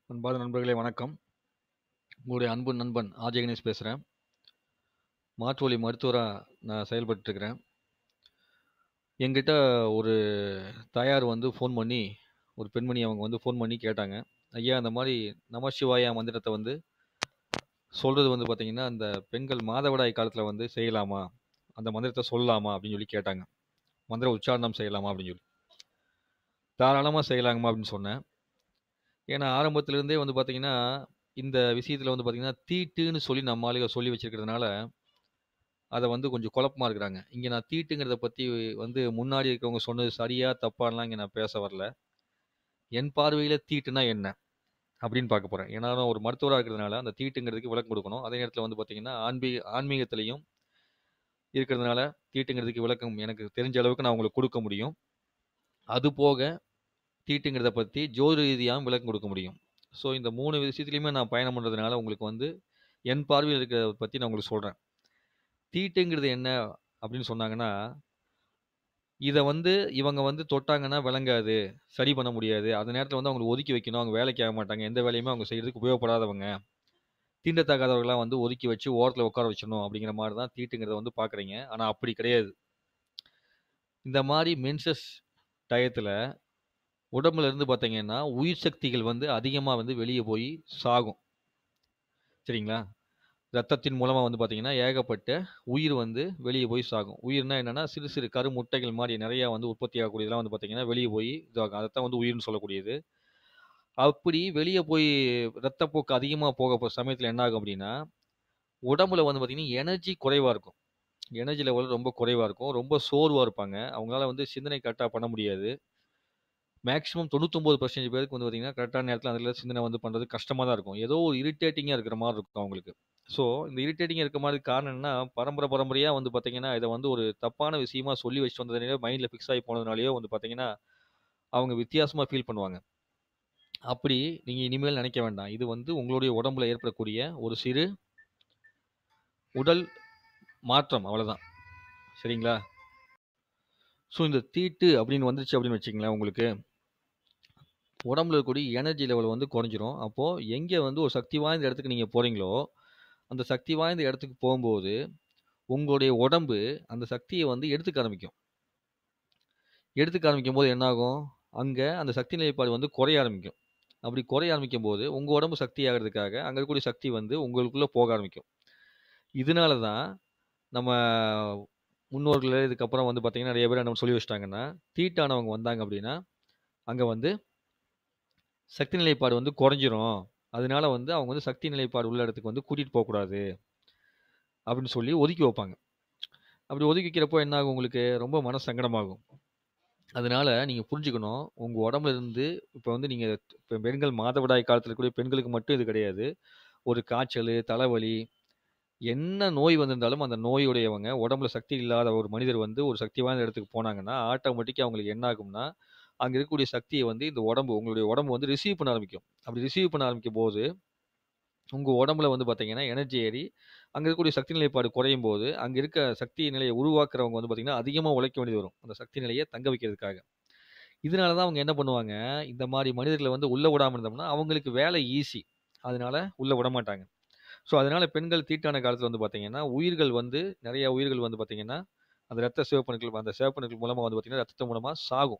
அன்பார்ந்த நண்பர்களே வணக்கம் உங்களுடைய அன்பு நண்பன் ஆர்ஜே கணேஷ் பேசுகிறேன் மாற்று வழி மருத்துவராக நான் செயல்பட்டுருக்கிறேன் என்கிட்ட ஒரு தாயார் வந்து ஃபோன் பண்ணி ஒரு பெண்மணி அவங்க வந்து ஃபோன் பண்ணி கேட்டாங்க ஐயா இந்த மாதிரி நமசிவாயா மந்திரத்தை வந்து சொல்கிறது வந்து பார்த்திங்கன்னா அந்த பெண்கள் மாதவிடாய் காலத்தில் வந்து செய்யலாமா அந்த மந்திரத்தை சொல்லலாமா அப்படின்னு சொல்லி கேட்டாங்க மந்திர உச்சாரணம் செய்யலாமா அப்படின்னு சொல்லி தாராளமாக செய்யலாங்கம்மா அப்படின்னு சொன்னேன் ஏன்னா ஆரம்பத்துலேருந்தே வந்து பார்த்தீங்கன்னா, இந்த விஷயத்தில வந்து பார்த்தீங்கன்னா, தீட்டுன்னு சொல்லி நம்ம ஆளுக சொல்லி வச்சிருக்கிறதுனால, அத வந்து கொஞ்சம் குழப்பமா இருக்கிறாங்க. இங்க நான் தீட்டுங்கிறத பத்தி வந்து முன்னாடி இருக்கிறவங்க சொன்னது சரியா, தப்பான்லாம் இங்க நான் பேச வரல. என் பார்வையில தீட்டுனா என்ன? அப்படின்னு பார்க்க போறேன். ஏன்னா நான் ஒரு மருத்துவரா இருக்கிறதுனால, அந்த தீட்டுங்கிறதுக்கு விளக்கம் குடுக்கணும். அதே நேரத்தில வந்து பார்த்தீங்கன்னா, ஆன்மீக ஆன்மீகத்திலயும் இருக்கிறதுனால, தீட்டுங்கிறதுக்கு விளக்கம் எனக்கு தெரிஞ்ச அளவுக்கு நான் உங்களுக்கு குடுக்க முடியும். அதுபோக தீட்டுங்கிறத பத்தி ஜோதிட ரீதியாவும் விளக்கம் குடுக்க முடியும். ஸோ இந்த 3 விஷயத்திலயுமே நான் பயணம் பண்றதுனால, உங்களுக்கு வந்து என் பார்வையில இருக்கிறத பத்தி நான் உங்களுக்கு சொல்றேன். தீட்டுங்கிறது என்ன அப்படின்னு சொன்னாங்கன்னா, இத வந்து இவங்க வந்து தொட்டாங்கன்னா விளங்காது, சரி பண்ண முடியாது. அந்த நேரத்தில வந்து அவங்கள ஒதுக்கி வைக்கணும். அவங்க வேலைக்கு ஆக மாட்டாங்க. எந்த வேலையுமே அவங்க செய்றதுக்கு உபயோகப்படாதவங்க. தீண்டத்தகாதவர்களா வந்து ஒதுக்கி வச்சு ஓரத்தில உட்கார வச்சுரணும் அப்படிங்கிற மாரி தான் தீட்டுங்கிறத வந்து பார்க்குறீங்க. ஆனா அப்படி கிடையாது. இந்த மாரி மென்சஸ் டயத்தில உடம்புல இருந்து பார்த்தீங்கன்னா, உயிர் சக்திகள் வந்து அதிகமா வந்து வெளிய போய் சாகும். சரிங்களா? ரத்தத்தின் மூலமா வந்து பார்த்தீங்கன்னா, ஏகப்பட்ட உயிர் வந்து வெளிய போய் சாகும். உயிர்னா என்னன்னா, சிறு சிறு கருமுட்டைகள் மாரி நெறையா வந்து உற்பத்தி ஆகக்கூடியதெல்லாம் வந்து பார்த்தீங்கன்னா, வெளிய போய் இதாகும். அதத்தான் வந்து உயிர்ன்னு சொல்லக்கூடியது. அப்படி வெளிய போய் ரத்தப்போக்கு அதிகமா போக போற சமயத்தில என்ன ஆகும் அப்படின்னா, உடம்புல வந்து பார்த்தீங்கன்னா, எனர்ஜி குறைவா இருக்கும். எனர்ஜி லெவல் ரொம்ப குறைவா இருக்கும். ரொம்ப சோர்வா இருப்பாங்க. அவங்களால வந்து சிந்தனை கரெக்ட்டா பண்ண முடியாது. மேக்ஸிமம் 99% பேருக்கு வந்து பார்த்தீங்கன்னா, கரெக்ட்டான நேரத்தில அதில சிந்தனை வந்து பண்றது கஷ்டமா தான் இருக்கும். ஏதோ ஒரு இரிட்டேட்டிங்கா இருக்கிற மாரி இருக்கும் அவங்களுக்கு. ஸோ இந்த இரிட்டேட்டிங்கா இருக்க மாரி காரணம் என்னன்னா, பரம்பரை பரம்பரையா வந்து பார்த்தீங்கன்னா, இத வந்து ஒரு தப்பான விஷயமா சொல்லி வச்சுட்டு வந்ததுனாலயோ, மைண்ட்ல ஃபிக்ஸ் ஆகி போனதுனாலயோ வந்து பார்த்தீங்கன்னா, அவங்க வித்தியாசமா ஃபீல் பண்ணுவாங்க. அப்படி நீங்க இனிமேல் நினைக்க வேண்டாம். இது வந்து உங்களுடைய உடம்புல ஏற்படக்கூடிய ஒரு சிறு உடல் மாற்றம் அவ்வளதான். சரிங்களா? ஸோ இந்த தீட்டு அப்படின்னு வந்துருச்சு அப்படின்னு வச்சுக்கங்களேன் உங்களுக்கு. உடம்புல இருக்கக்கூடிய எனர்ஜி லெவல் வந்து குறைஞ்சிரும். அப்போ எங்க வந்து ஒரு சக்தி வாய்ந்த இடத்துக்கு நீங்க போறீங்களோ, அந்த சக்தி வாய்ந்த இடத்துக்கு போம்போது, உங்களுடைய உடம்பு அந்த சக்திய வந்து எடுத்துக்க ஆரம்பிக்கும். எடுத்துக்க ஆரம்பிக்கும்போது என்ன ஆகும்? அங்க அந்த சக்தி நிலைப்பாடு வந்து குறைய ஆரம்பிக்கும். அப்படி குறைய ஆரம்பிக்கும்போது, உங்க உடம்பு சக்தி ஆகுறதுக்காக, அங்க இருக்கக்கூடிய சக்தி வந்து உங்களுக்குள்ள போக ஆரம்பிக்கும். இதனால தான் நம்ம முன்னோர்களே இதுக்கப்புறம் வந்து பார்த்தீங்கன்னா, நெறைய பேர் என்ன சொல்லி வச்சுட்டாங்கன்னா, தீட்டானவங்க வந்தாங்க அப்படின்னா, அங்க வந்து சக்தி நிலைப்பாடு வந்து குறைஞ்சிரும். அதனால வந்து அவங்க வந்து சக்தி நிலைப்பாடு உள்ள இடத்துக்கு வந்து கூட்டிட்டு போக்கூடாது. அப்படின்னு சொல்லி ஒதுக்கி வைப்பாங்க. அப்படி ஒதுக்கி வைக்கிறப்போ என்ன ஆகும் உங்களுக்கு? ரொம்ப மனசு சங்கடமாகும். அதனால நீங்க புரிஞ்சுக்கணும். உங்க உடம்புல இருந்து இப்ப வந்து நீங்க இப்ப பெண்கள் மாதவிடாய் காலத்தில இருக்கக்கூடிய பெண்களுக்கு மட்டும் இது கிடையாது. ஒரு காய்ச்சலு, தலைவலி, என்ன நோய் வந்திருந்தாலும் அந்த நோயுடையவங்க உடம்புல சக்தி இல்லாத ஒரு மனிதர் வந்து ஒரு சக்தி வாய்ந்த இடத்துக்கு போனாங்கன்னா, ஆட்டோமேட்டிக்கா அவங்களுக்கு என்ன ஆகும்னா, அங்க இருக்கக்கூடிய சக்திய வந்து இந்த உடம்பு உங்களுடைய உடம்பு வந்து ரிசீவ் பண்ண ஆரம்பிக்கும். அப்படி ரிசீவ் பண்ண ஆரம்பிக்கும்போது, உங்க உடம்புல வந்து பார்த்தீங்கன்னா, எனர்ஜி ஏறி, அங்க இருக்கக்கூடிய சக்தி நிலைப்பாடு குறையும்போது, அங்க இருக்க சக்தி நிலைய உருவாக்குறவங்க வந்து பார்த்தீங்கன்னா, அதிகமா உழைக்க வேண்டியது வரும். அந்த சக்தி நிலைய தங்க வைக்கிறதுக்காக. இதனால தான் அவங்க என்ன பண்ணுவாங்க, இந்த மாரி மனிதர்கள வந்து உள்ள விடாம இருந்தோம்னா, அவங்களுக்கு வேலை ஈஸி. அதனால உள்ள விடமாட்டாங்க. ஸோ அதனால பெண்கள் தீட்டான காலத்தில வந்து பார்த்தீங்கன்னா, உயிர்கள் வந்து நெறைய உயிர்கள் வந்து பார்த்தீங்கன்னா, அந்த ரத்த சிவப்பணுக்கள் அந்த சிவப்பணுக்கள் மூலமா வந்து பார்த்தீங்கன்னா, ரத்தத்தின் மூலமா சாகும்.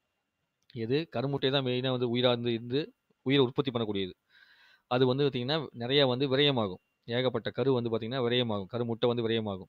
எது? கருமுட்டை தான் மெயினா வந்து உயிரா இருந்து இருந்து உயிர உற்பத்தி பண்ணக்கூடியது. அது வந்து பார்த்தீங்கன்னா, நெறைய வந்து விரயமாகும். ஏகப்பட்ட கரு வந்து பார்த்தீங்கன்னா, விரயமாகும். கருமுட்டை வந்து விரயமாகும்.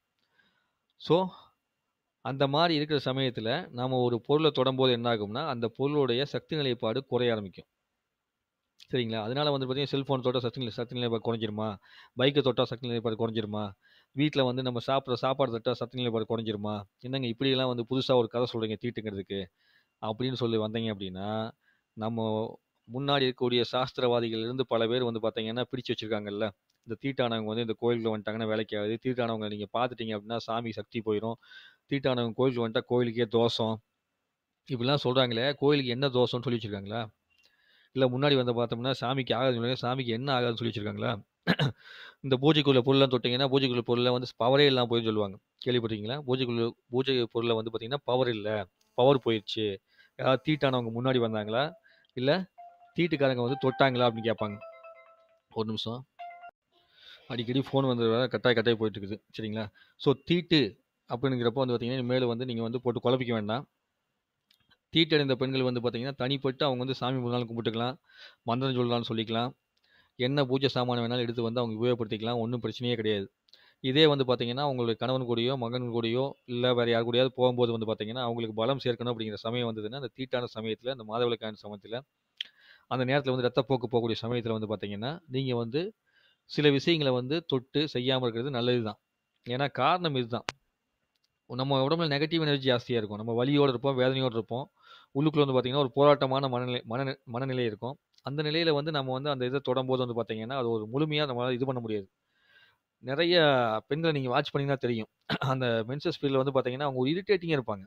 ஸோ அந்த மாரி இருக்கிற சமயத்தில, நாம ஒரு பொருள தொடம்போது என்ன ஆகும்னா, அந்த பொருளுடைய சக்தி நிலைப்பாடு குறைய ஆரம்பிக்கும். சரிங்களா? அதனால வந்து பார்த்தீங்கன்னா, செல்ஃபோன் தொட்டா சக்தி நிலை சக்தி நிலைப்பாடு குறைஞ்சிருமா? பைக்க தொட்டா சக்தி நிலைப்பாடு குறைஞ்சிருமா? வீட்ல வந்து நம்ம சாப்பிடுற சாப்பாடு தொட்டா சக்தி நிலைப்பாடு குறைஞ்சிருமா? என்னங்க இப்படியெல்லாம் வந்து புதுசா ஒரு கதை சொல்றீங்க தீட்டுங்கிறதுக்கு. அப்படின்னு சொல்லி வந்தீங்க அப்படின்னா, நம்ம முன்னாடி இருக்கக்கூடிய சாஸ்திரவாதிகள் இருந்து பல பேர் வந்து பார்த்தீங்கன்னா, பிடிச்சு வச்சிருக்காங்கல்ல. இந்த தீட்டானவங்க வந்து இந்த கோயிலுக்குள்ள வந்துட்டாங்கன்னா வேலைக்கு ஆகாது. தீட்டானவங்க நீங்க பார்த்துட்டீங்க அப்படின்னா, சாமி சக்தி போயிரும். தீட்டானவங்க கோயிலுக்கு வந்துட்டா கோயிலுக்கே தோஷம். இப்படிலாம் சொல்றாங்களே, கோயிலுக்கு என்ன தோஷம்னு சொல்லி வச்சிருக்காங்களா? இல்ல முன்னாடி வந்து பார்த்தோம்னா, சாமிக்கு ஆகாதுன்னு சொல்லுவாங்க. சாமிக்கு என்ன ஆகாதுன்னு சொல்லி வச்சிருக்காங்களா? இந்த பூஜைக்குள்ள பொருள்லாம் தொட்டீங்கன்னா, பூஜைக்குள்ள பொருள்ல வந்து பவரே இல்லாம போயிரும்னு சொல்லுவாங்க. கேள்விப்பட்டுருக்கீங்களா? பூஜைக்குள்ள பூஜை பொருள்ல வந்து பார்த்தீங்கன்னா, பவர் இல்ல. பவர் போயிருச்சு. யாராவது தீட்டானவங்க முன்னாடி வந்தாங்களா? இல்ல தீட்டுக்காரங்க வந்து தொட்டாங்களா அப்படின்னு கேட்பாங்க ஒரு நிமிஷம் அடிக்கடி ஃபோன் வந்து வேற கட்டாய் கட்டாய் போயிட்டு இருக்குது சரிங்களா ஸோ தீட்டு அப்படிங்கிறப்போ வந்து பார்த்தீங்கன்னா மேலே வந்து நீங்கள் வந்து போட்டு குழப்பிக்க வேண்டாம் தீட்டடைந்த பெண்கள் வந்து பார்த்தீங்கன்னா தனிப்பட்டு அவங்க வந்து சாமி முன்னாலும் கும்பிட்டுக்கலாம் மந்திரம் சொல்லலாம்னு சொல்லிக்கலாம் என்ன பூஜை சாமான் வேணாலும் எடுத்து வந்து அவங்க உபயோகப்படுத்திக்கலாம் ஒன்றும் பிரச்சனையே கிடையாது இதே வந்து பார்த்தீங்கன்னா உங்களுடைய கணவன் கூடயோ மகன் கூடயோ இல்லை வேறு யார் கூடயாவது போகும்போது வந்து பார்த்தீங்கன்னா அவங்களுக்கு பலம் சேர்க்கணும் அப்படிங்கிற சமயம் வந்ததுன்னா அந்த தீட்டான சமயத்தில் அந்த மாதவிளக்கான சமயத்தில் அந்த நேரத்தில் வந்து ரத்தப்போக்கு போகக்கூடிய சமயத்தில் வந்து பார்த்தீங்கன்னா நீங்கள் வந்து சில விஷயங்களை வந்து தொட்டு செய்யாமல் இருக்கிறது நல்லது தான் ஏன்னா காரணம் இதுதான் நம்ம உடம்புல நெகட்டிவ் எனர்ஜி ஜாஸ்தியாக இருக்கும் நம்ம வலியோடு இருப்போம் வேதனையோடு இருப்போம் உள்ளுக்குள்ள வந்து பார்த்தீங்கன்னா ஒரு போராட்டமான மனநிலை மன மனநிலை இருக்கும் அந்த நிலையில் வந்து நம்ம வந்து அந்த இதை தொடும்போது வந்து பார்த்தீங்கன்னா அது ஒரு முழுமையாக நம்மளால் இது பண்ண முடியாது நிறைய பெண்களை நீங்கள் வாட்ச் பண்ணிங்கன்னா தெரியும் அந்த மென்சஸ் ஃபீல்டில் வந்து பார்த்தீங்கன்னா அவங்க ஒரு இரிட்டேட்டிங்காக இருப்பாங்க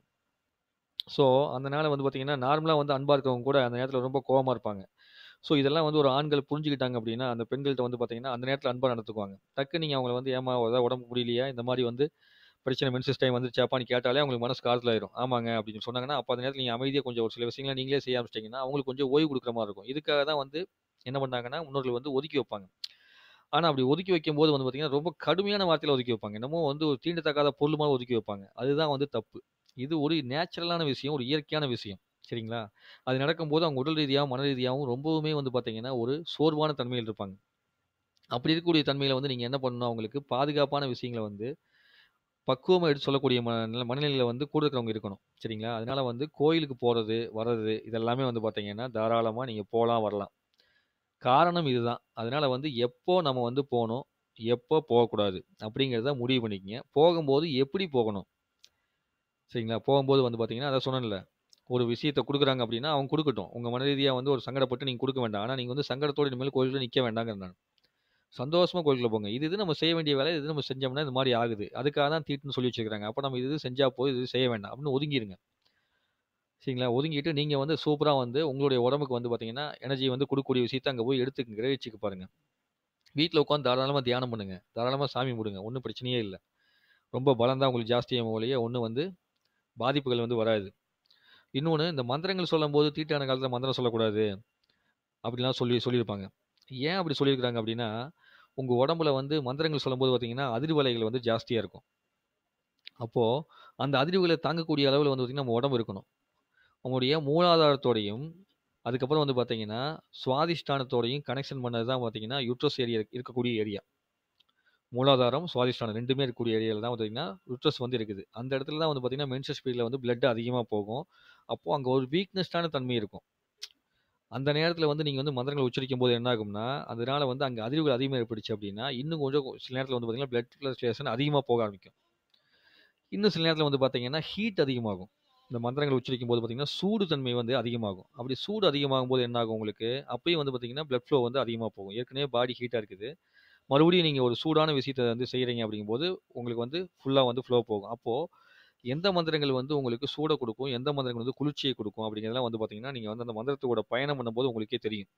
ஸோ அதனால வந்து பார்த்தீங்கன்னா நார்மலாக வந்து அன்பாக இருக்கவங்க கூட அந்த நேரத்தில் ரொம்ப கோவமாக இருப்பாங்க ஸோ இதெல்லாம் வந்து ஒரு ஆண்கள் புரிஞ்சுக்கிட்டாங்க அப்படின்னா அந்த பெண்கள்கிட்ட வந்து பார்த்தீங்கன்னா அந்த நேரத்தில் அன்பாக நடத்துக்குவாங்க டக்கு நீங்கள் அவங்கள வந்து ஏமா ஏதாவது உடம்பு முடியலையா இந்த மாதிரி வந்து பிரச்சனை மென்சஸ் டைம் வந்துருச்சாப்பான்னு கேட்டாலே அவங்களுக்கு மனசு காலத்தில் ஆயிரும் ஆமாங்க அப்படின்னு சொன்னாங்கன்னா அப்போ அந்த நேரத்தில் நீங்கள் அமைதியாக கொஞ்சம் ஒரு சில விஷயங்களை நீங்களே செய்ய ஆரம்பிச்சிட்டிங்கன்னா அவங்களுக்கு கொஞ்சம் ஓய்வு கொடுக்குற மாதிரி இருக்கும் இதுக்காக தான் வந்து என்ன பண்ணாங்கன்னா முன்னோர்கள் வந்து ஒதுக்கி வைப்பாங்க ஆனால் அப்படி ஒதுக்கி வைக்கும்போது வந்து பார்த்தீங்கன்னா ரொம்ப கடுமையான வார்த்தையில் ஒதுக்கி வைப்பாங்க என்னமோ வந்து ஒரு தீண்டத்தக்காத பொருள் மாதிரி ஒதுக்கி வைப்பாங்க அதுதான் வந்து தப்பு இது ஒரு நேச்சுரலான விஷயம் ஒரு இயற்கையான விஷயம் சரிங்களா அது நடக்கும்போது அவங்க உடல் ரீதியாகவும் மன ரீதியாகவும் ரொம்பவுமே வந்து பார்த்தீங்கன்னா ஒரு சோர்வான தன்மையில் இருப்பாங்க அப்படி இருக்கக்கூடிய தன்மையில் வந்து நீங்கள் என்ன பண்ணணும் அவங்களுக்கு பாதுகாப்பான விஷயங்களை வந்து பக்குவமாக எடுத்து சொல்லக்கூடிய மன மனநிலையில் வந்து கூட இருக்கிறவங்க இருக்கணும் சரிங்களா அதனால வந்து கோயிலுக்கு போகிறது வர்றது இதெல்லாமே வந்து பார்த்தீங்கன்னா தாராளமாக நீங்கள் போகலாம் வரலாம் காரணம் இதுதான் அதனால வந்து எப்போ நம்ம வந்து போகணும் எப்போ போகக்கூடாது அப்படிங்கிறத முடிவு பண்ணிக்கங்க போகும்போது எப்படி போகணும் சரிங்களா போகும்போது வந்து பார்த்தீங்கன்னா அதை சொன்னேன்ல ஒரு விஷயத்தை கொடுக்குறாங்க அப்படின்னா அவங்க கொடுக்கட்டும் உங்கள் மன ரீதியாக வந்து ஒரு சங்கடப்பட்டு நீங்கள் கொடுக்க வேண்டாம் ஆனால் நீங்கள் வந்து சங்கடத்தோடு இனிமேல் கோயிலில் நிற்க வேண்டாங்கிற நான் சந்தோஷமாக கோயிலுக்குள்ள போங்க இது இது நம்ம செய்ய வேண்டிய வேலை இது நம்ம செஞ்சோம்னா இந்த மாதிரி ஆகுது அதுக்காக தான் தீட்டுன்னு சொல்லி வச்சுருக்காங்க அப்போ நம்ம இது இது செஞ்சால் போய் இது செய்ய வேண்டாம் அப்படின்னு ஒதுங்கிடுங்க சரிங்களா ஒதுங்கிட்டு நீங்கள் வந்து சூப்பராக வந்து உங்களுடைய உடம்புக்கு வந்து பார்த்தீங்கன்னா எனர்ஜி வந்து கொடுக்கக்கூடிய விஷயத்தை அங்கே போய் எடுத்துக்க கிரகிச்சுக்க பாருங்க வீட்டில் உட்காந்து தாராளமாக தியானம் பண்ணுங்க தாராளமாக சாமி முடுங்க ஒன்றும் பிரச்சனையே இல்லை ரொம்ப பலம் தான் உங்களுக்கு ஜாஸ்தியாக ஒழிய ஒன்றும் வந்து பாதிப்புகள் வந்து வராது இன்னொன்று இந்த மந்திரங்கள் சொல்லும்போது தீட்டான காலத்தில் மந்திரம் சொல்லக்கூடாது அப்படிலாம் சொல்லி சொல்லியிருப்பாங்க ஏன் அப்படி சொல்லியிருக்கிறாங்க அப்படின்னா உங்கள் உடம்புல வந்து மந்திரங்கள் சொல்லும்போது பார்த்தீங்கன்னா அதிர்வலைகள் வந்து ஜாஸ்தியாக இருக்கும் அப்போது அந்த அதிர்வுகளை தாங்கக்கூடிய அளவில் வந்து பார்த்திங்கன்னா நம்ம உடம்பு இருக்கணும் உங்களுடைய மூலாதாரத்தோடையும் அதுக்கப்புறம் வந்து பார்த்தீங்கன்னா சுவாதிஷ்டானத்தோடையும் கனெக்ஷன் பண்ணது தான் பார்த்தீங்கன்னா யூட்ரஸ் ஏரியா இருக்கக்கூடிய ஏரியா மூலாதாரம் சுவாதிஷ்டானம் ரெண்டுமே இருக்கக்கூடிய ஏரியாவில் தான் பார்த்தீங்கன்னா யூட்ரஸ் வந்து இருக்குது அந்த இடத்துல தான் வந்து பார்த்தீங்கன்னா மென்சஸ் ஸ்பீடில் வந்து பிளட் அதிகமாக போகும் அப்போது அங்கே ஒரு வீக்னஸ்டான தன்மை இருக்கும் அந்த நேரத்தில் வந்து நீங்கள் வந்து மந்திரங்களை உச்சரிக்கும் போது என்ன ஆகும்னா அதனால வந்து அங்கே அதிர்வுகள் அதிகமாக ஏற்பட்டுச்சு அப்படின்னா இன்னும் கொஞ்சம் சில நேரத்தில் வந்து பார்த்தீங்கன்னா பிளட் ஃபிளக்சுவேஷன் அதிகமாக போக ஆரம்பிக்கும் இன்னும் சில நேரத்தில் வந்து பார்த்தீங்கன்னா ஹீட் அதிகமாகும் இந்த மந்திரங்களை உச்சரிக்கும் போது பார்த்தீங்கன்னா சூடு தன்மை வந்து அதிகமாகும் அப்படி சூடு அதிகமாகும் போது என்ன ஆகும் உங்களுக்கு அப்பயும் வந்து பார்த்தீங்கன்னா பிளட் ஃப்ளோ வந்து அதிகமாக போகும் ஏற்கனவே பாடி ஹீட்டாக இருக்குது மறுபடியும் நீங்கள் ஒரு சூடான விஷயத்தை வந்து செய்கிறீங்க அப்படிங்கும்போது உங்களுக்கு வந்து ஃபுல்லாக வந்து ஃப்ளோ போகும் அப்போது எந்த மந்திரங்கள் வந்து உங்களுக்கு சூடை கொடுக்கும் எந்த மந்திரங்கள் வந்து குளிர்ச்சியை கொடுக்கும் அப்படிங்கிறதெல்லாம் வந்து பார்த்தீங்கன்னா நீங்கள் வந்து அந்த மந்திரத்தோட பயணம் பண்ணும்போது உங்களுக்கே தெரியும்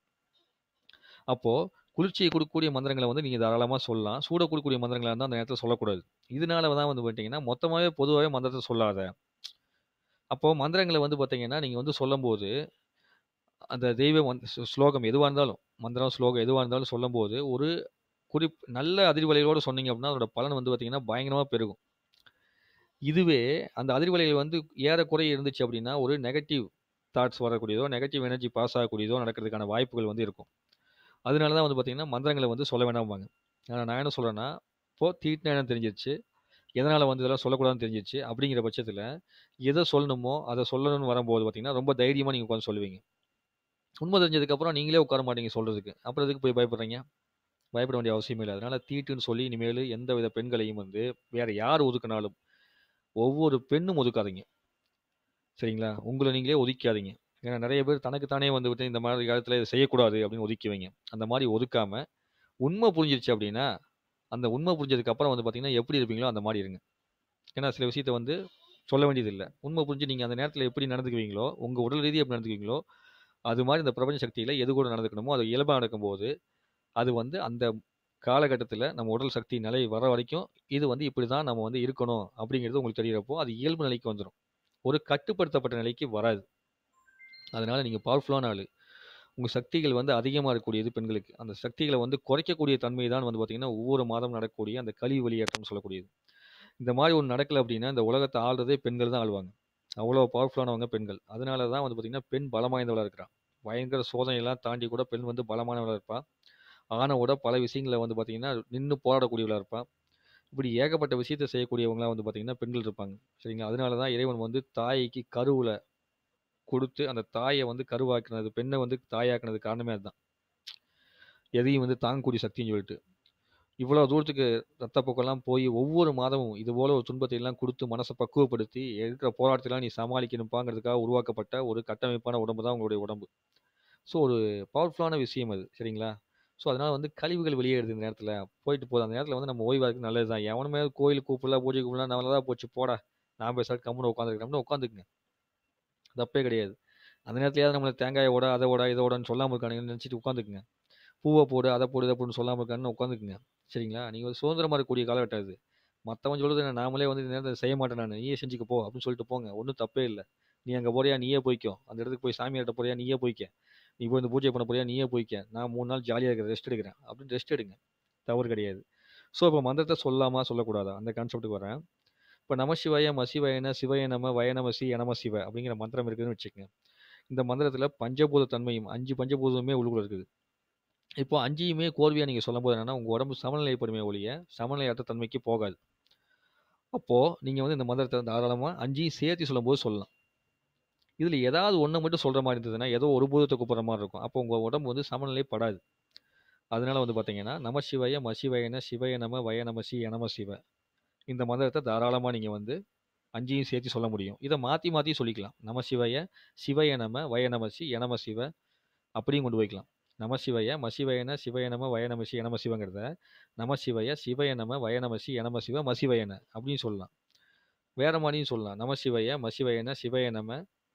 அப்போது குளிர்ச்சியை கொடுக்கக்கூடிய மந்திரங்களை வந்து நீங்கள் தாராளமாக சொல்லலாம் சூட கொடுக்கக்கூடிய மந்திரங்களை வந்து அந்த நேரத்தில் சொல்லக்கூடாது இதனால தான் வந்து பார்த்தீங்கன்னா மொத்தமாகவே பொதுவாகவே மந்திரத்தை சொல்லாத அப்போது மந்திரங்களை வந்து பார்த்தீங்கன்னா நீங்கள் வந்து சொல்லும்போது அந்த தெய்வ மந்த் ஸ்லோகம் எதுவாக இருந்தாலும் மந்திரம் ஸ்லோகம் எதுவாக இருந்தாலும் சொல்லும்போது ஒரு குறிப் நல்ல அதிர்வலைகளோடு சொன்னீங்க அப்படின்னா அதோட பலன் வந்து பார்த்தீங்கன்னா பயங்கரமாக பெருகும் இதுவே அந்த அதிர்வலைகள் வந்து ஏறக்குறைய இருந்துச்சு அப்படின்னா ஒரு நெகட்டிவ் தாட்ஸ் வரக்கூடியதோ நெகட்டிவ் எனர்ஜி பாஸ் ஆகக்கூடியதோ நடக்கிறதுக்கான வாய்ப்புகள் வந்து இருக்கும் அதனால தான் வந்து பார்த்தீங்கன்னா மந்திரங்களை வந்து சொல்ல வேண்டாம்பாங்க ஆனால் நான் என்ன சொல்கிறேன்னா இப்போது தீட்டின இடம் தெரிஞ்சிருச்சு எதனால் வந்து இதெல்லாம் சொல்லக்கூடாதுன்னு தெரிஞ்சிருச்சு அப்படிங்கிற பட்சத்தில் எதை சொல்லணுமோ அதை சொல்லணும்னு வரும்போது பார்த்தீங்கன்னா ரொம்ப தைரியமாக நீங்கள் உட்காந்து சொல்லுவீங்க உண்மை தெரிஞ்சதுக்கப்புறம் நீங்களே உட்கார மாட்டீங்க சொல்கிறதுக்கு அப்புறம் எதுக்கு போய் பயப்படுறீங்க பயப்பட வேண்டிய அவசியமே இல்லை அதனால் தீட்டுன்னு சொல்லி இனிமேல் எந்த வித பெண்களையும் வந்து வேறு யார் ஒதுக்கினாலும் ஒவ்வொரு பெண்ணும் ஒதுக்காதீங்க சரிங்களா உங்களை நீங்களே ஒதுக்காதீங்க ஏன்னா நிறைய பேர் தனக்கு தானே வந்து விட்டு இந்த மாதிரி காலத்தில் இதை செய்யக்கூடாது அப்படின்னு ஒதுக்கிவைங்க அந்த மாதிரி ஒதுக்காமல் உண்மை புரிஞ்சிருச்சு அப்படின்னா அந்த உண்மை புரிஞ்சதுக்கு அப்புறம் வந்து பார்த்தீங்கன்னா எப்படி இருப்பீங்களோ அந்த மாதிரி இருங்க ஏன்னா சில விஷயத்த வந்து சொல்ல வேண்டியதில்லை உண்மை புரிஞ்சு நீங்கள் அந்த நேரத்தில் எப்படி நடந்துக்குவீங்களோ உங்கள் உடல் ரீதியாக எப்படி நடந்துக்குவீங்களோ அது மாதிரி இந்த பிரபஞ்ச சக்தியில் எது கூட நடந்துக்கணுமோ அது இயல்பாக நடக்கும்போது அது வந்து அந்த காலகட்டத்தில் நம்ம உடல் சக்தி நிலை வர வரைக்கும் இது வந்து இப்படி தான் நம்ம வந்து இருக்கணும் அப்படிங்கிறது உங்களுக்கு தெரிகிறப்போ அது இயல்பு நிலைக்கு வந்துடும் ஒரு கட்டுப்படுத்தப்பட்ட நிலைக்கு வராது அதனால் நீங்கள் பவர்ஃபுல்லான ஆள் உங்க சக்திகள் வந்து அதிகமா இருக்கக்கூடியது பெண்களுக்கு. அந்த சக்திகள வந்து குறைக்கக்கூடிய தன்மை தான் வந்து பார்த்தீங்கன்னா, ஒவ்வொரு மாதம் நடக்கக்கூடிய அந்த கழிவு வெளியேற்றம்னு சொல்லக்கூடியது. இந்த மாரி ஒண்ணு நடக்கல அப்டின்னா, இந்த உலகத்த ஆள்றதே பெண்கள் தான் ஆளுவாங்க. அவ்வளோ பவர்ஃபுல்லானவங்க பெண்கள். அதனால தான் வந்து பார்த்தீங்கன்னா, பெண் பலம் வாய்ந்தவளா இருக்கிறா. பயங்கர சோதனையெல்லாம் தாண்டி கூட பெண் வந்து பலமானவளா இருப்பா. ஆண விட பல விஷயங்கள்ல வந்து பார்த்தீங்கன்னா, நின்னு போராடக்கூடியவளா இருப்பா. இப்படி ஏகப்பட்ட விஷயத்த செய்யக்கூடியவங்களா வந்து பார்த்தீங்கன்னா, பெண்கள் இருப்பாங்க. சரிங்களா? அதனால தான் இறைவன் வந்து தாய்க்கு கருவுல குடுத்து, அந்த தாய வந்து கருவாக்குனது, பெண்ண வந்து தாயாக்குனதுக்கு காரணமே அதுதான். எதையும் வந்து தாங்கக்கூடிய சக்தின்னு சொல்லிட்டு. இவ்வளோ தூரத்துக்கு ரத்தப்போக்கெல்லாம் போய் ஒவ்வொரு மாதமும் இது போல ஒரு துன்பத்தை எல்லாம் குடுத்து, மனச பக்குவப்படுத்தி, இருக்கிற போராட்டத்தலாம் நீ சமாளிக்கணும்ப்பாங்கிறதுக்காக உருவாக்கப்பட்ட ஒரு கட்டமைப்பான உடம்பு தான் உங்களுடைய உடம்பு. ஸோ ஒரு பவர்ஃபுல்லான விஷயம் அது. சரிங்களா? ஸோ அதனால வந்து கழிவுகள் வெளியேறுது இந்த நேரத்தில. போயிட்டு போகுது. அந்த நேரத்தில வந்து நம்ம ஓய்வா இருக்கிறது நல்லது தான். எவனுமே கோயிலுக்கு கூப்பிடல, பூஜைக்கு கூப்பிடல, நல்லதா போச்சு போடா! நான் பேசாட்டு கம்முனு உட்காந்துருக்கிறேன் உட்காந்துக்குங்க. தப்பே கிடையாது. அந்த நேரத்திலயாவது நம்மள தேங்காய உட, அத உட, இத உடன்னு சொல்லாம இருக்கானுங்கன்னு நெனச்சுட்டு உட்காந்துக்குங்க. பூவ போடு, அத போடு, இத போடுன்னு சொல்லாம இருக்கானுன்னு உட்காந்துக்குங்க. சரிங்களா? நீங்க ஒரு சுதந்திரமா இருக்கக்கூடிய காலகட்டம் இது. மத்தவன் சொல்றது என்ன, நாமளே வந்து இந்த நேரத்தில செய்ய மாட்டேன் நானு. நீயே செஞ்சுக்க போ! அப்படின்னு சொல்லிட்டு போங்க. ஒண்ணும் தப்பே இல்ல. நீ அங்க போறியா? நீயே போய்க்கோ. அந்த இடத்துக்கு போய் சாமியார்ட்ட போறியா? நீயே போய்க்க. நீ போய் இந்த பூஜை பண்ண போறியா? நீயே போய்க்க. நான் 3 நாள் ஜாலியா இருக்கிறேன். ரெஸ்ட் எடுக்கிறேன். அப்படின்னு ரெஸ்ட் எடுங்க. தவறு கிடையாது. ஸோ இப்ப மந்திரத்த சொல்லாமா? சொல்லக்கூடாதா? அந்த கான்செப்ட்க்கு வரேன். இப்ப நமசிவாய, மசிவாயன, சிவாய நம, வய நம சி, யநம சிவ அப்படிங்கிற மந்திரம் இருக்குதுன்னு வச்சுக்கங்க. இந்த மந்திரத்தில பஞ்சபூத தன்மையும் 5 பஞ்சபூதமுமே உள்ளுக்குள்ள இருக்குது. இப்போ 5யுமே கோர்வையா நீங்க சொல்லும்போது என்னன்னா, உங்க உடம்பு சமநிலைப்படுமே ஒழிய, சமநிலையற்ற தன்மைக்கு போகாது. அப்போ நீங்க வந்து இந்த மந்திரத்த தாராளமா 5யும் சேர்த்து சொல்லும்போது சொல்லலாம். இதுல ஏதாவது ஒண்ண மட்டும் சொல்ற மாரி இருந்ததுன்னா, ஏதோ ஒரு பூதத்த கூப்பிடுற மாரி இருக்கும். அப்போ உங்க உடம்பு வந்து சமநிலைப்படாது. அதனால வந்து பார்த்தீங்கன்னா, நமசிவாய, மசிவாயன, சிவாய நம, வய நம சி, யநம சிவ. இந்த மந்திரத்த தாராளமா நீங்க வந்து 5யும் சேர்த்து சொல்ல முடியும். இத மாத்தி மாத்தி சொல்லிக்கலாம். நமசிவாய, சிவாய நம, வய நம சி, யநம சிவ அப்படியும் கொண்டு போய்க்கலாம். நமசிவாய, மசிவாயன, சிவாய நம, வய நம சி, யநம சிவங்கிறத, நமசிவாய, சிவாய நம, வய நம சி, யநம சிவ, மசிவாயன அப்படின்னு சொல்லலாம். வேற மாரியும் சொல்லலாம். நமசிவாய, மசிவாயன, சிவாய நம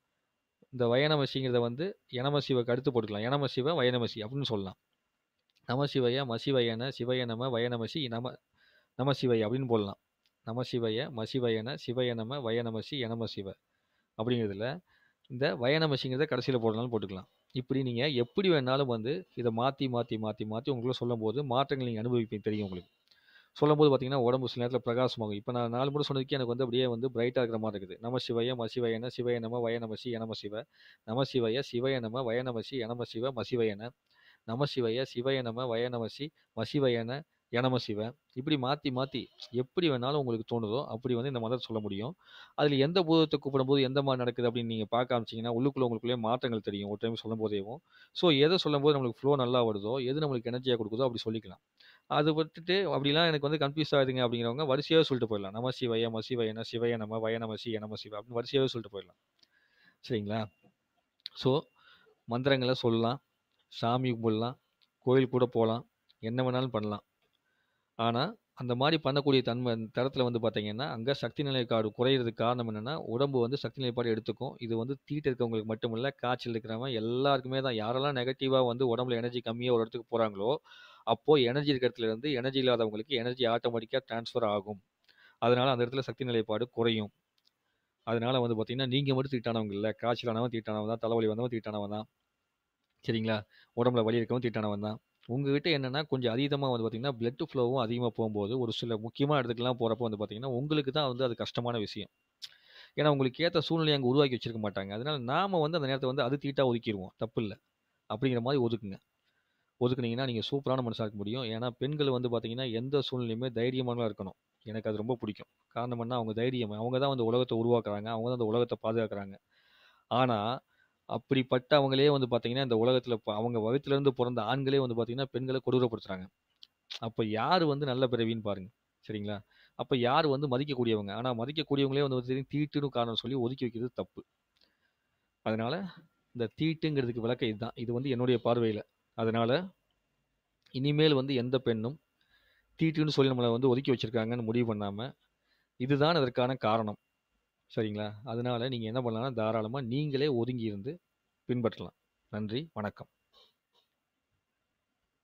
இந்த வய நம சிங்கிறத வந்து யநம சிவக்கு அடுத்து போட்டுக்கலாம். யநம சிவ, வய நம சி அப்படின்னு சொல்லலாம். நமசிவாய, மசிவாயன, சிவாய நம, வய நம சி, நம நம சிவாய அப்படின்னு போடலாம். நமசிவாய, மசிவாயன, சிவாய நம, வய நம சி, யநம சிவ அப்படிங்கிறதுல, இந்த வய நம சிங்கிறத கடைசியில போடலாம்னு போட்டுக்கலாம். இப்படி நீங்க எப்படி வேணாலும் வந்து இத மாத்தி, மாத்தி, மாத்தி, மாத்தி உங்களுக்குள்ள சொல்லும்போது மாற்றங்கள் நீங்க அனுபவிப்பீங்க தெரியும் உங்களுக்கு. சொல்லும்போது பார்த்தீங்கன்னா, உடம்பு சில நேரத்தில பிரகாசமாகும். இப்ப நான் 4 முறை சொன்னதுக்கே எனக்கு வந்து அப்படியே வந்து பிரைட்டா இருக்கிற மாரி இருக்குது. நமசிவாய, மசிவாயன, சிவாய நம, வய நம சி, யநம சிவ. நமசிவாய, சிவாய நம, வய நம சி, யநம சிவ, மசிவாயன. நமசிவாய, சிவாய நம, வய நம சி, மசிவாயன, யநம சிவ. இப்படி மாத்தி, மாத்தி எப்படி வேணாலும் உங்களுக்கு தோணுதோ, அப்படி வந்து இந்த மந்திரத்த சொல்ல முடியும். அதில எந்த பூதத்த கூப்பிடும்போது எந்த மாரி நடக்குது அப்படின்னு நீங்க பார்க்க ஆரம்பிச்சீங்கன்னா, உள்ளுக்குள்ள உங்களுக்குள்ளேயே மாற்றங்கள் தெரியும். ஒரு டைம் சொல்லும்போதேவும். ஸோ எத சொல்லும்போது நம்மளுக்கு ஃப்ளோ நல்லா வருதோ, எது நம்மளுக்கு எனர்ஜியா குடுக்குதோ அப்படி சொல்லிக்கலாம். அத விட்டுட்டு அப்படிலாம் எனக்கு வந்து கன்ஃப்யூஸ் ஆகுதுங்க அப்படிங்கிறவங்க வரிசையாவே சொல்லிட்டு போயிடலாம். நமசிவாய, மசிவாயன, சிவாய நம, வய நம சி, யநம சிவ அப்படின்னு வரிசையாவே சொல்லிட்டு போயிடலாம். சரிங்களா? ஸோ மந்திரங்கள சொல்லலாம். சாமி கும்பிடலாம். கோயில் கூட போலாம். என்ன வேணாலும் பண்ணலாம். ஆனா, அந்த மாரி பண்ணக்கூடிய தன்மை தடத்தில வந்து பார்த்தீங்கன்னா, அங்க சக்தி நிலைப்பாடு குறையிறதுக்கு காரணம் என்னன்னா, உடம்பு வந்து சக்தி நிலைப்பாடு எடுத்துக்கும். இது வந்து தீட்டு இருக்கவங்களுக்கு மட்டும் இல்ல, காய்ச்சல் இருக்கிறவன் எல்லாருக்குமே தான். யாரெல்லாம் நெகட்டிவா வந்து உடம்புல எனர்ஜி கம்மியா ஒரு இடத்துக்கு போறாங்களோ, அப்போ எனர்ஜி இருக்கிற இடத்துல இருந்து எனர்ஜி இல்லாதவங்களுக்கு எனர்ஜி ஆட்டோமேட்டிக்கா ட்ரான்ஸ்ஃபர் ஆகும். அதனால அந்த இடத்துல சக்தி நிலைப்பாடு குறையும். அதனால வந்து பார்த்தீங்கன்னா, நீங்க மட்டும் தீட்டானவங்க இல்ல. காய்ச்சலானவன் தீட்டானவன் தான். தலைவலி வந்தவன் தீட்டானவன் தான். சரிங்களா? உடம்புல வலி இருக்கவன் தீட்டானவன் தான். உங்ககிட்ட என்னன்னா, கொஞ்சம் அதீதமா வந்து பார்த்தீங்கன்னா, பிளட் ஃப்ளோவும் அதிகமா போம்போது, ஒரு சில முக்கியமான இடத்துக்குலாம் போறப்போ வந்து பார்த்தீங்கன்னா, உங்களுக்கு தான் வந்து அது கஷ்டமான விஷயம். ஏன்னா, உங்களுக்கு ஏத்த சூழ்நிலைய அங்க உருவாக்கி வச்சிருக்க மாட்டாங்க. அதனால நாம வந்து அந்த நேரத்த வந்து அது தீட்டா ஒதுக்கிருவோம். தப்பில்ல. அப்படிங்கிற மாரி ஒதுக்குங்க. ஒதுக்குனீங்கன்னா, நீங்க சூப்பரான மனுஷனா இருக்க முடியும். ஏன்னா, பெண்கள் வந்து பார்த்தீங்கன்னா, எந்த சூழ்நிலையுமே தைரியமானவங்களா இருக்கணும். எனக்கு அது ரொம்ப பிடிக்கும். காரணம் என்ன, அவங்க தைரியம். அவங்க தான் வந்து உலகத்த உருவாக்குறாங்க. அவங்க தான் அந்த உலகத்த பாதுகாக்குறாங்க. ஆனா, அப்படிப்பட்டவங்களே வந்து பார்த்தீங்கன்னா, இந்த உலகத்தில ப அவங்க வயித்துலருந்து பொறந்த ஆண்களே வந்து பார்த்தீங்கன்னா, பெண்கள கொடூரப்படுத்துறாங்க. அப்ப யாரு வந்து நல்ல பிறவின்னு பாருங்க. சரிங்களா? அப்ப யார் வந்து மதிக்கக்கூடியவங்க. ஆனா, மதிக்கக்கூடியவங்களே வந்து பார்த்தீங்கன்னா, தீட்டுன்னு காரணம் சொல்லி ஒதுக்கி வைக்கிறது தப்பு. அதனால, இந்த தீட்டுங்கிறதுக்கு விளக்கம் இதுதான். இது வந்து என்னுடைய பார்வையில. அதனால, இனிமேல் வந்து எந்த பெண்ணும் தீட்டுன்னு சொல்லி நம்மள வந்து ஒதுக்கி வச்சிருக்காங்கன்னு முடிவு பண்ணாம, இதுதான் அதற்கான காரணம். சரிங்களா? அதனால நீங்க என்ன பண்ணலாம்னா, தாராளமா நீங்களே ஒதுங்கி இருந்து பின்பற்றலாம். நன்றி, வணக்கம்.